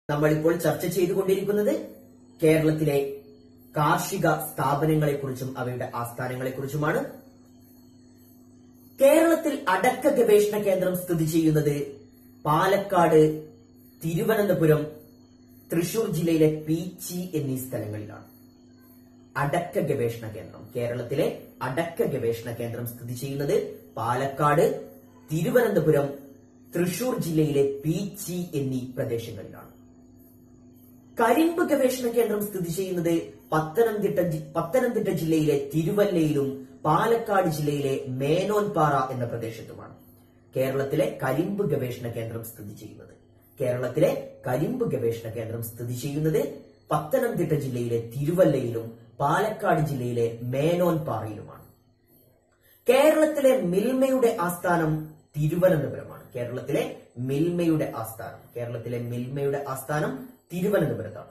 നമ്മളിപ്പോൾ ചർച്ച ചെയ്തുകൊണ്ടിരിക്കുന്നത് കേരളത്തിലെ കാർഷിക സ്ഥാപനങ്ങളെക്കുറിച്ചും അവയുടെ ആസ്ഥാനങ്ങളെക്കുറിച്ചുമാണ് കേരളത്തിൽ അടക്ക ഗവേഷണ കേന്ദ്രം സ്ഥിതി ചെയ്യുന്നത് പാലക്കാട് തിരുവനന്തപുരം തൃശൂർ ജില്ലയിലെ പീച്ചി എന്നീ സ്ഥലങ്ങളിലാണ് അടക്ക ഗവേഷണ കേന്ദ്രം കേരളത്തിലെ അടക്ക ഗവേഷണ കേന്ദ്രം സ്ഥിതി ചെയ്യുന്നത് പാലക്കാട് തിരുവനന്തപുരം തൃശൂർ ജില്ലയിലെ പീച്ചി എന്നീ പ്രദേശങ്ങളിലാണ് കരിമ്പ് ഗവേഷണ കേന്ദ്രം സ്ഥിതി ചെയ്യുന്നത് പത്തനംതിട്ട ജി- പത്തനംതിട്ട ജില്ലയിലെ തിരുവല്ലയിലും പാലക്കാട് ജില്ലയിലെ മേനോൻപാറ എന്ന പ്രദേശത്തുമാണ് കേരളത്തിലെ കരിമ്പ് ഗവേഷണ കേന്ദ്രം സ്ഥിതി ചെയ്യുന്നത് കേരളത്തിലെ കരിമ്പ് ഗവേഷണ കേന്ദ്രം സ്ഥിതി ചെയ്യുന്നത് പത്തനംതിട്ട ജില്ലയിലെ തിരുവല്ലയിലും പാലക്കാട് ജില്ലയിലെ മേനോൻപാറയിലുമാണ് കേരളത്തിലെ മിൽമയുടെ ആസ്ഥാനം തിരുവനന്തപുരമാണ് കേരളത്തിലെ മിൽമയുടെ ആസ്ഥാനം കേരളത്തിലെ മിൽമയുടെ ആസ്ഥാനം തിരുവനന്തപുരത്താണ്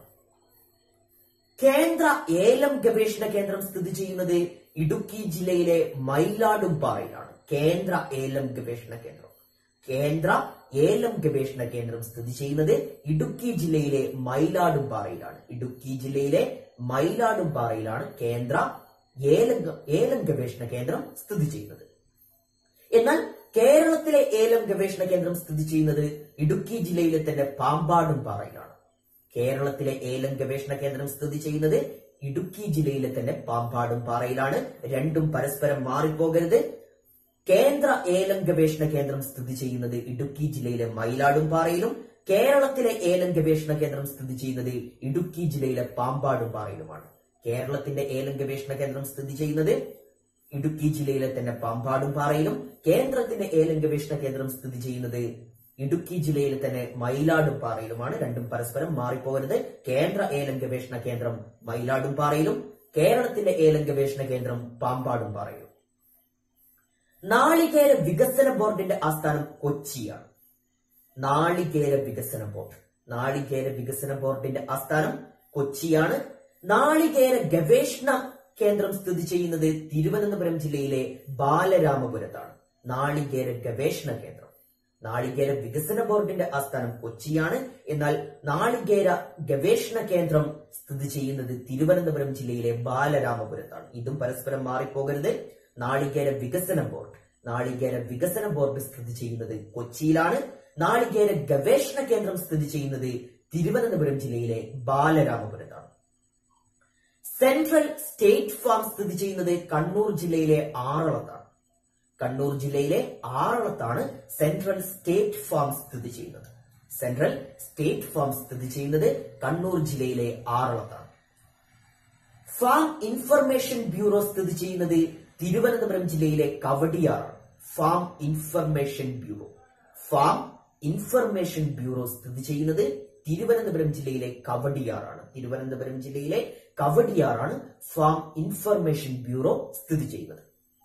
കേന്ദ്ര ഏലം ഗവേഷണ കേന്ദ്രം സ്ഥിതി ചെയ്യുന്നത് ഇടുക്കി ജില്ലയിലെ മയിലാടുംപാറയിലാണ് കേന്ദ്ര ഏലം ഗവേഷണ കേന്ദ്രം കേന്ദ്ര ഏലം ഗവേഷണ കേന്ദ്രം സ്ഥിതി ചെയ്യുന്നത് ഇടുക്കി ജില്ലയിലെ മയിലാടുംപാറയിലാണ് ഇടുക്കി ജില്ലയിലെ മയിലാടുംപാറയിലാണ് കേന്ദ്ര ഏലം ഗ- ഏലം ഗവേഷണ കേന്ദ്രം സ്ഥിതി ചെയ്യുന്നത് എന്നാൽ കേരളത്തിലെ ഏലം ഗവേഷണ കേന്ദ്രം സ്ഥിതി ചെയ്യുന്നത് ഇടുക്കി ജില്ലയിലെ തന്നെ പാമ്പാടും പാറയിലാണ് കേരളത്തിലെ ഏലം ഗവേഷണ കേന്ദ്രം സ്ഥിതി ചെയ്യുന്നത് ഇടുക്കി ജില്ലയിലെ തന്നെ പാമ്പാടും പാറയിലാണ് രണ്ടും പരസ്പരം മാറിപ്പോകരുത് കേന്ദ്ര ഏലം ഗവേഷണ കേന്ദ്രം സ്ഥിതി ചെയ്യുന്നത് ഇടുക്കി ജില്ലയിലെ മയിലാടും പാറയിലും കേരളത്തിലെ ഏലം ഗവേഷണ കേന്ദ്രം സ്ഥിതി ചെയ്യുന്നത് ഇടുക്കി ജില്ലയിലെ പാമ്പാടും പാറയിലുമാണ് കേരളത്തിന്റെ ഏലം ഗവേഷണ കേന്ദ്രം സ്ഥിതി ചെയ്യുന്നത് ഇടുക്കി ജില്ലയിലെ തന്നെ പാമ്പാടും പാറയിലും കേന്ദ്രത്തിന്റെ ഏലം ഗവേഷണ കേന്ദ്രം സ്ഥിതി ചെയ്യുന്നത് ഇടുക്കി ജില്ലയിലെ തന്നെ മയിലാടും പാറയിലുമാണ് രണ്ടും പരസ്പരം മാറിപ്പോകരുത് കേന്ദ്ര ഏലം ഗവേഷണ കേന്ദ്രം മയിലാടും പാറയിലും കേരളത്തിന്റെ ഏലം ഗവേഷണ കേന്ദ്രം പാമ്പാടും പാറയിലും നാളികേര വികസന ബോർഡിന്റെ ആസ്ഥാനം കൊച്ചിയാണ് നാളികേര വികസന ബോർഡ് നാളികേര വികസന ബോർഡിന്റെ ആസ്ഥാനം കൊച്ചിയാണ് നാളികേര ഗവേഷണ കേന്ദ്രം സ്ഥിതി ചെയ്യുന്നത് തിരുവനന്തപുരം ജില്ലയിലെ ബാലരാമപുരത്താണ് നാളികേര ഗവേഷണ കേന്ദ്രം നാളികേര വികസന ബോർഡിന്റെ ആസ്ഥാനം കൊച്ചിയാണ് എന്നാൽ നാളികേര ഗവേഷണ കേന്ദ്രം സ്ഥിതി ചെയ്യുന്നത് തിരുവനന്തപുരം ജില്ലയിലെ ബാലരാമപുരത്താണ് ഇതും പരസ്പരം മാറിപ്പോകരുത് നാളികേര വികസന ബോർഡ് നാളികേര വികസന ബോർഡ് സ്ഥിതി ചെയ്യുന്നത് കൊച്ചിയിലാണ് നാളികേര ഗവേഷണ കേന്ദ്രം സ്ഥിതി ചെയ്യുന്നത് തിരുവനന്തപുരം ജില്ലയിലെ ബാലരാമപുരത്താണ് സെൻട്രൽ സ്റ്റേറ്റ് ഫാം സ്ഥിതി ചെയ്യുന്നത് കണ്ണൂർ ജില്ലയിലെ ആറളത്താണ് കണ്ണൂർ ജില്ലയിലെ ആറളത്താണ് സെൻട്രൽ സ്റ്റേറ്റ് ഫാം സ്ഥിതി ചെയ്യുന്നത് സെൻട്രൽ സ്റ്റേറ്റ് ഫാം സ്ഥിതി ചെയ്യുന്നത് കണ്ണൂർ ജില്ലയിലെ ആറളത്താണ് ഫാം ഇൻഫർമേഷൻ ബ്യൂറോ സ്ഥിതി ചെയ്യുന്നത് തിരുവനന്തപുരം ജില്ലയിലെ കവടിയാറാണ് farm information bureau farm information bureau സ്ഥിതി ചെയ്യുന്നത് തിരുവനന്തപുരം ജില്ലയിലെ കവടിയാറാണ് തിരുവനന്തപുരം ജില്ലയിലെ കവടിയാറാണ് ഫാം ഇൻഫർമേഷൻ ബ്യൂറോ സ്ഥിതി ചെയ്യുന്നത്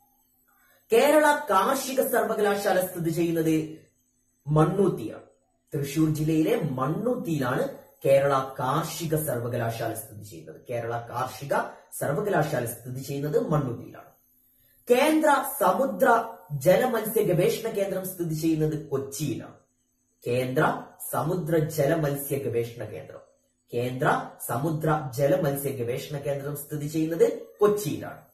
കേരള കാർഷിക സർവകലാശാല സ്ഥിതി ചെയ്യുന്നത് മണ്ണൂത്തിയാണ് തൃശൂർ ജില്ലയിലെ മണ്ണൂത്തിയിലാണ് കേരള കാർഷിക സർവകലാശാല സ്ഥിതി ചെയ്യുന്നത് കേരള കാർഷിക സർവകലാശാല സ്ഥിതി ചെയ്യുന്നത് മണ്ണൂത്തിയിലാണ് കേന്ദ്ര സമുദ്ര ജലമത്സ്യ ഗവേഷണ കേന്ദ്രം സ്ഥിതി ചെയ്യുന്നത് കൊച്ചിയിലാണ് കേന്ദ്ര സമുദ്ര ജലമത്സ്യ ഗവേഷണ കേന്ദ്രം കേന്ദ്ര സമുദ്ര ജലമത്സ്യ ഗവേഷണ കേന്ദ്രം സ്ഥിതി ചെയ്യുന്നത് കൊച്ചിയിലാണ്